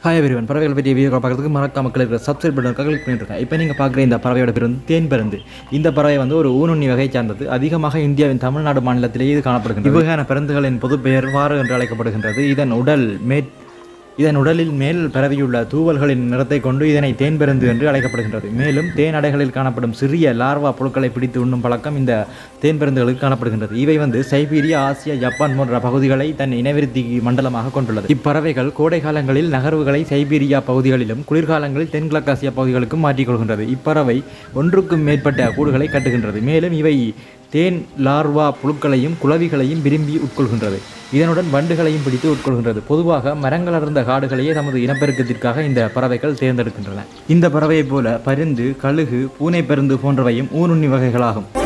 hi everyone பறவைகள் பற்றிய video பார்க்கறதுக்கு மறக்காம மக்கள் இருக்கிற சப்ஸ்கிரைப் பட்டனுக்காக கிளிக் பண்ணிட்டுருக்கேன் இப்போ நீங்கள் பார்க்குற இந்த பறவையோட பேர் வந்து தேன் பருந்து இந்த பறவை வந்து ஒரு ஊனுண்ணி வகை சார்ந்தது அதிகமாக இந்தியாவின் தமிழ்நாடு மாநிலத்திலேயே இது காணப்படுகின்றது இவ்வகையான பருந்துகளின் பொது பெயர் வாறு என்று அழைக்கப்படுகின்றது இதன் உடல் மேற் இதன் உடலில் மேல் பரவியுள்ள தூவல்களின் நிறத்தை கொண்டு இதனை தேன் பெருந்து என்று அழைக்கப்படுகின்றது மேலும் தேன் அடைகளில் காணப்படும் சிறிய லார்வா புழுக்களை பிடித்து உண்ணும் பழக்கம் இந்த தேன் பெருந்துகளுக்கு காணப்படுகின்றது இவை வந்து சைபீரியா ஆசியா ஜப்பான் போன்ற பகுதிகளை தன் இனவிருத்தி மண்டலமாக கொண்டுள்ளது இப்பறவைகள் கோடை காலங்களில் நகர்வுகளை சைபீரியா பகுதிகளிலும் குளிர்காலங்களில் தென்கிழக்காசியா பகுதிகளுக்கும் மாற்றிக்கொள்கின்றது இப்பறவை ஒன்றுக்கும் மேற்பட்ட கூடுகளை கட்டுகின்றது மேலும் இவை தேன் லார்வா புழுக்களையும் குளவிகளையும் விரும்பி உட்கொள்கின்றது இதனுடன் வண்டுகளையும் பிடித்து உட்கொள்கின்றது பொதுவாக மரங்கள் அடர்ந்த காடுகளையே தமது இனப்பெருக்கத்திற்காக இந்த பறவைகள் தேர்ந்தெடுக்கின்றன இந்த பறவையைப் போல பருந்து கழுகு பூனை பருந்து போன்றவையும் ஊனுண்ணி வகைகளாகும்